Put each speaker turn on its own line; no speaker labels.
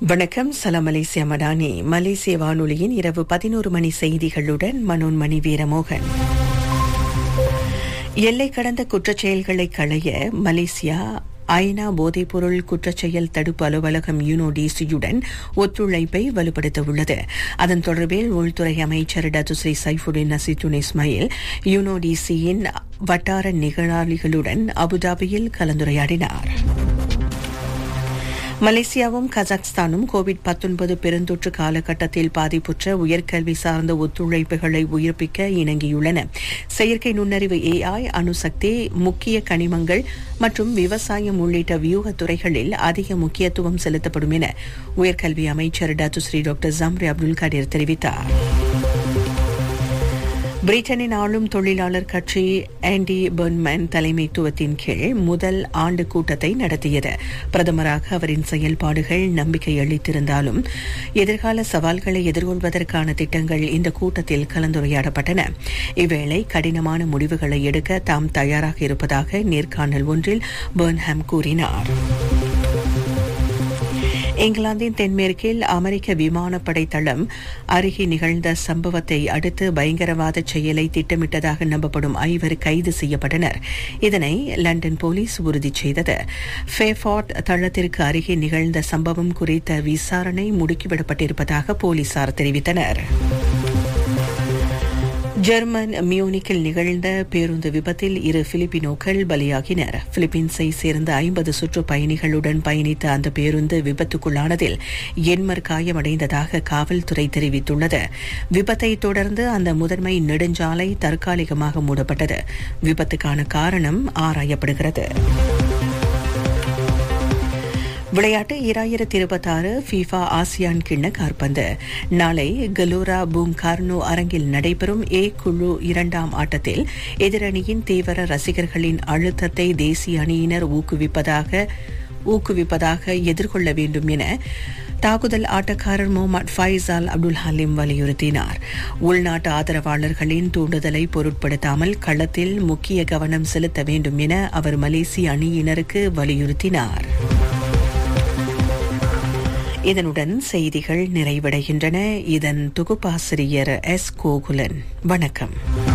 வணக்கம் சலாம் மலேசியா மடானி மலேசிய வானொலியின் இரவு பதினோரு மணி செய்திகளுடன் மனோன்மணி வீரமோகன் எல்லை கடந்த குற்றச் செயல்களை களைய மலேசியா ஐநா போதைப்பொருள் குற்றச்செயல் தடுப்பு அலுவலகம் யூனோடிசியுடன் ஒத்துழைப்பை வலுப்படுத்த உள்ளது அதன் தொடர்பில் உள்துறை அமைச்சர் டத்துஸ்ரீ சைஃபுடின் நசித்துன் இஸ்மாயில் யூனோடிசியின் வட்டார நிகழாளிகளுடன் அபுதாபியில் கலந்துரையாடினார் மலேசியாவும் கஜகஸ்தானும் கோவிட் 19 பெருந்தொற்று காலகட்டத்தில் பாதிப்புற்ற உயர்கல்வி சார்ந்த ஒத்துழைப்புகளை உயிர்ப்பிக்க இணங்கியுள்ளன செயற்கை நுண்ணறிவு ஏஐ அணுசக்தி முக்கிய கனிமங்கள் மற்றும் விவசாயம் உள்ளிட்ட வியூக துறைகளில் அதிக முக்கியத்துவம் செலுத்தப்படும் என உயர்கல்வி அமைச்சர் Datuk Seri doctor Zambry Abdul Kadir தெரிவித்தார் பிரிட்டனின் ஆளும் தொழிலாளர் கட்சி ஆண்டி பெர்ன்மேன் தலைமைத்துவத்தின் கீழ் முதல் ஆண்டு கூட்டத்தை நடத்தியது பிரதமராக அவரின் செயல்பாடுகள் நம்பிக்கை அளித்திருந்தாலும் எதிர்கால சவால்களை எதிர்கொள்வதற்கான திட்டங்கள் இந்த கூட்டத்தில் கலந்துரையாடப்பட்டன இவ்வேளை கடினமான முடிவுகளை எடுக்க தாம் தயாராக இருப்பதாக நேர்காணல் ஒன்றில் பெர்ன்ஹாம் கூறினார் இங்கிலாந்தின் தென்மேற்கில் அமெரிக்க விமானப்படை தளம் அருகே நிகழ்ந்த சம்பவத்தை அடுத்து பயங்கரவாத செயலை திட்டமிட்டதாக நம்பப்படும் ஐவர் கைது செய்யப்பட்டனர் இதனை லண்டன் போலீஸ் உறுதி செய்தது ஃபேஃபார்ட் தளத்திற்கு அருகே நிகழ்ந்த சம்பவம் குறித்த விசாரணை முடுக்கிவிடப்பட்டிருப்பதாக போலீசார் தெரிவித்தனர் ஜெர்மன் மியூனிக்கில் நிகழ்ந்த பேருந்து விபத்தில் இரு பிலிப்பினோக்கள் பலியாகினர் பிலிப்பீன்ஸை சேர்ந்த ஐம்பது சுற்றுப்பயணிகளுடன் பயணித்த அந்த பேருந்து விபத்துக்குள்ளானதில் எண்மர் காயமடைந்ததாக காவல்துறை தெரிவித்துள்ளது விபத்தை தொடர்ந்து அந்த முதன்மை நெடுஞ்சாலை தற்காலிகமாக மூடப்பட்டது விபத்துக்கான காரணம் ஆராயப்படுகிறது விளையாட்டு இராயிரத்தி இருபத்தாறு ஃபீஃபா ஆசியான் கிண்ண காற்பந்து நாளை கலோரா பூம் கார்னோ அரங்கில் நடைபெறும் ஏ குழு இரண்டாம் ஆட்டத்தில் எதிரணியின் தீவிர ரசிகர்களின் அழுத்தத்தை தேசிய அணியினர் ஊக்குவிப்பதாக ஊக்குவிப்பதாக எதிர்கொள்ள வேண்டும் என தாக்குதல் ஆட்டக்காரர் முகமது ஃபைசால் அப்துல் ஹலீம் வலியுறுத்தினார் உள்நாட்டு ஆதரவாளர்களின் தூண்டுதலை பொருட்படுத்தாமல் களத்தில் முக்கிய கவனம் செலுத்த வேண்டும் என அவர் மலேசிய அணியினருக்கு வலியுறுத்தினார் இதனுடன் செய்திகள் நிறைவடைகின்றன இதன் தொகுப்பாசிரியர் எஸ் கோகுலன் வணக்கம்